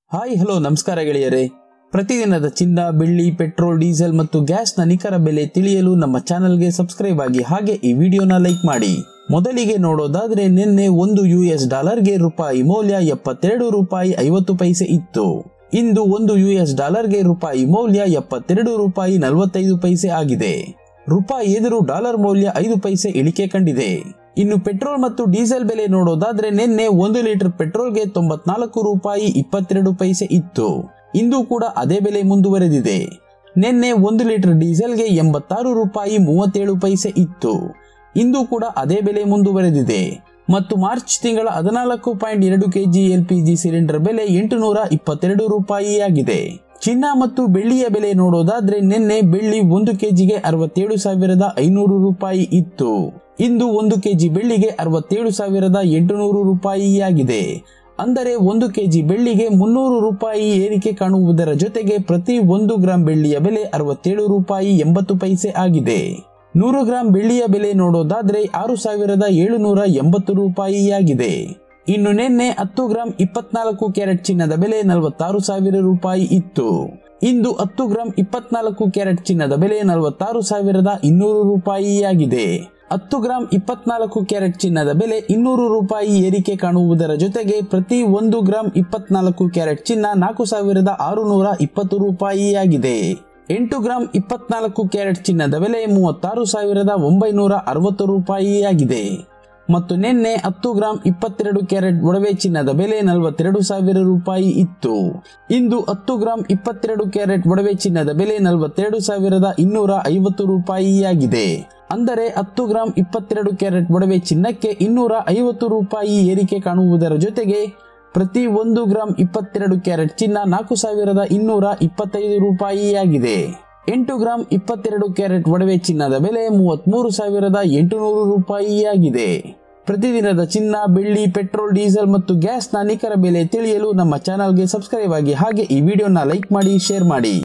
hi hello ನಮಸ್ಕಾರ ಗೆಳೆಯರೇ ಪ್ರತಿದಿನದ ಚಿನ್ನ ಬೆಳ್ಳಿ ಪೆಟ್ರೋಲ್ ಡೀಸೆಲ್ ಮತ್ತು ಗ್ಯಾಸ್ನ ನಿಖರ ಬೆಲೆ ತಿಳಿಯಲು ನಮ್ಮ ಚಾನೆಲ್ಗೆ ಸಬ್ಸ್ಕ್ರೈಬ್ ಆಗಿ ಹಾಗೆ ಈ ವಿಡಿಯೋನ ಲೈಕ್ ಮಾಡಿ ಮೊದಲಿಗೆ ನೋಡೋದಾದ್ರೆ ನಿನ್ನೆ ಒಂದು ಯು ಎಸ್ ಡಾಲರ್ಗೆ ರೂಪಾಯಿ ಮೌಲ್ಯ ಎಪ್ಪತ್ತೆರಡು ರೂಪಾಯಿ ಐವತ್ತು ಪೈಸೆ ಇತ್ತು ಇಂದು ಒಂದು ಯು ಎಸ್ ಡಾಲರ್ಗೆ ರೂಪಾಯಿ ಮೌಲ್ಯ ಎಪ್ಪತ್ತೆರಡು ರೂಪಾಯಿ ನಲವತ್ತೈದು ಪೈಸೆ ಆಗಿದೆ ರೂಪಾಯಿ ಎದುರು ಡಾಲರ್ ಮೌಲ್ಯ ಐದು ಪೈಸೆ ಇಳಿಕೆ ಕಂಡಿದೆ ಇನ್ನು ಪೆಟ್ರೋಲ್ ಮತ್ತು ಡೀಸೆಲ್ ಬೆಲೆ ನೋಡೋದಾದ್ರೆ ನಿನ್ನೆ ಒಂದು ಲೀಟರ್ ಪೆಟ್ರೋಲ್ಗೆ ತೊಂಬತ್ನಾಲ್ಕು ರೂಪಾಯಿ ಇಪ್ಪತ್ತೆರಡು ಪೈಸೆ ಇತ್ತು ಇಂದು ಕೂಡ ಅದೇ ಬೆಲೆ ಮುಂದುವರೆದಿದೆ ನಿನ್ನೆ ಒಂದು ಲೀಟರ್ ಡೀಸೆಲ್ಗೆ ಎಂಬತ್ತಾರು ರೂಪಾಯಿ ಮೂವತ್ತೇಳು ಪೈಸೆ ಇತ್ತು ಇಂದು ಕೂಡ ಅದೇ ಬೆಲೆ ಮುಂದುವರೆದಿದೆ ಮತ್ತು ಮಾರ್ಚ್ ತಿಂಗಳ ಹದಿನಾಲ್ಕು ಪಾಯಿಂಟ್ ಎರಡು ಕೆಜಿ ಎಲ್ಪಿಜಿ ಸಿಲಿಂಡರ್ ಬೆಲೆ ಎಂಟುನೂರ ಇಪ್ಪತ್ತೆರಡು ರೂಪಾಯಿಯಾಗಿದೆ ಚಿನ್ನ ಮತ್ತು ಬೆಳ್ಳಿಯ ಬೆಲೆ ನೋಡೋದಾದ್ರೆ ನಿನ್ನೆ ಬೆಳ್ಳಿ ಒಂದು ಕೆಜಿಗೆ ಅರವತ್ತೇಳು ಸಾವಿರದ ಐನೂರು ರೂಪಾಯಿ ಇತ್ತು ಇಂದು ಒಂದು ಕೆಜಿ ಬೆಳ್ಳಿಗೆ ಅರವತ್ತೇಳು ಸಾವಿರದ ಎಂಟುನೂರು ರೂಪಾಯಿಯಾಗಿದೆ ಅಂದರೆ ಒಂದು ಕೆಜಿ ಬೆಳ್ಳಿಗೆ ಮುನ್ನೂರು ರೂಪಾಯಿ ಏರಿಕೆ ಕಾಣುವುದರ ಜೊತೆಗೆ ಪ್ರತಿ ಒಂದು ಗ್ರಾಂ ಬೆಳ್ಳಿಯ ಬೆಲೆ ಅರವತ್ತೇಳು ರೂಪಾಯಿ ಎಂಬತ್ತು ಪೈಸೆ ಆಗಿದೆ ನೂರು ಗ್ರಾಂ ಬೆಳ್ಳಿಯ ಬೆಲೆ ನೋಡೋದಾದ್ರೆ ಆರು ಸಾವಿರದ ಏಳುನೂರ ಎಂಬತ್ತು ರೂಪಾಯಿಯಾಗಿದೆ ಇನ್ನು ನಿನ್ನೆ ಹತ್ತು ಗ್ರಾಂ ಇಪ್ಪತ್ನಾಲ್ಕು ಕ್ಯಾರೆಟ್ ಚಿನ್ನದ ಬೆಲೆ ನಲವತ್ತಾರು ಸಾವಿರ ರೂಪಾಯಿ ಇತ್ತು ಇಂದು ಹತ್ತು ಗ್ರಾಂ ಇಪ್ಪತ್ನಾಲ್ಕು ಕ್ಯಾರೆಟ್ ಚಿನ್ನದ ಬೆಲೆ ನಲವತ್ತಾರು ಸಾವಿರದ ಇನ್ನೂರು ರೂಪಾಯಿಯಾಗಿದೆ ಹತ್ತು ಗ್ರಾಂ ಇಪ್ಪತ್ನಾಲ್ಕು ಕ್ಯಾರೆಟ್ ಚಿನ್ನದ ಬೆಲೆ ಇನ್ನೂರು ರೂಪಾಯಿ ಏರಿಕೆ ಕಾಣುವುದರ ಜೊತೆಗೆ ಪ್ರತಿ ಒಂದು ಗ್ರಾಂ ಇಪ್ಪತ್ನಾಲ್ಕು ಕ್ಯಾರೆಟ್ ಚಿನ್ನ ನಾಲ್ಕು ಸಾವಿರದ ಆರುನೂರ ಇಪ್ಪತ್ತು ರೂಪಾಯಿಯಾಗಿದೆ ಎಂಟು ಗ್ರಾಂ ಇಪ್ಪತ್ನಾಲ್ಕು ಕ್ಯಾರೆಟ್ ಚಿನ್ನದ ಬೆಲೆ ಮೂವತ್ತಾರು ಸಾವಿರದ ಒಂಬೈನೂರ ಅರವತ್ತು ರೂಪಾಯಿಯಾಗಿದೆ ಮತ್ತು ನಿನ್ನೆ ಹತ್ತು ಗ್ರಾಂ ಇಪ್ಪತ್ತೆರಡು ಕ್ಯಾರೆಟ್ ಒಡವೆ ಚಿನ್ನದ ಬೆಲೆ ನಲವತ್ತೆರಡು ಸಾವಿರ ರೂಪಾಯಿ ಇತ್ತು ಇಂದು ಹತ್ತು ಗ್ರಾಂ ಇಪ್ಪತ್ತೆರಡು ಕ್ಯಾರೆಟ್ ಒಡವೆ ಚಿನ್ನದ ಬೆಲೆ ನಲವತ್ತೆರಡು ಸಾವಿರದ ಇನ್ನೂರ ಐವತ್ತು ರೂಪಾಯಿಯಾಗಿದೆ ಅಂದರೆ ಹತ್ತು ಗ್ರಾಂ ಇಪ್ಪತ್ತೆರಡು ಕ್ಯಾರೆಟ್ ಒಡವೆ ಚಿನ್ನಕ್ಕೆ ಇನ್ನೂರ ಐವತ್ತು ರೂಪಾಯಿ ಏರಿಕೆ ಕಾಣುವುದರ ಜೊತೆಗೆ ಪ್ರತಿ ಒಂದು ಗ್ರಾಂ ಇಪ್ಪತ್ತೆರಡು ಕ್ಯಾರೆಟ್ ಚಿನ್ನ ನಾಲ್ಕು ಸಾವಿರದ ಇನ್ನೂರ ಇಪ್ಪತ್ತೈದು ರೂಪಾಯಿಯಾಗಿದೆ ಎಂಟು ಗ್ರಾಂ ಇಪ್ಪತ್ತೆರಡು ಕ್ಯಾರೆಟ್ ಒಡವೆ ಚಿನ್ನದ ಬೆಲೆ ಮೂವತ್ಮೂರು ಸಾವಿರದ ಎಂಟುನೂರು ರೂಪಾಯಿಯಾಗಿದೆ ಪ್ರತಿದಿನದ ಚಿನ್ನ ಬೆಳ್ಳಿ ಪೆಟ್ರೋಲ್ ಡೀಸೆಲ್ ಮತ್ತು ಗ್ಯಾಸ್ನ ನಿಖರ ಬೆಲೆ ತಿಳಿಯಲು ನಮ್ಮ ಚಾನಲ್ಗೆ ಸಬ್ಸ್ಕ್ರೈಬ್ ಆಗಿ ಹಾಗೆ ಈ ವಿಡಿಯೋನ ಲೈಕ್ ಮಾಡಿ ಶೇರ್ ಮಾಡಿ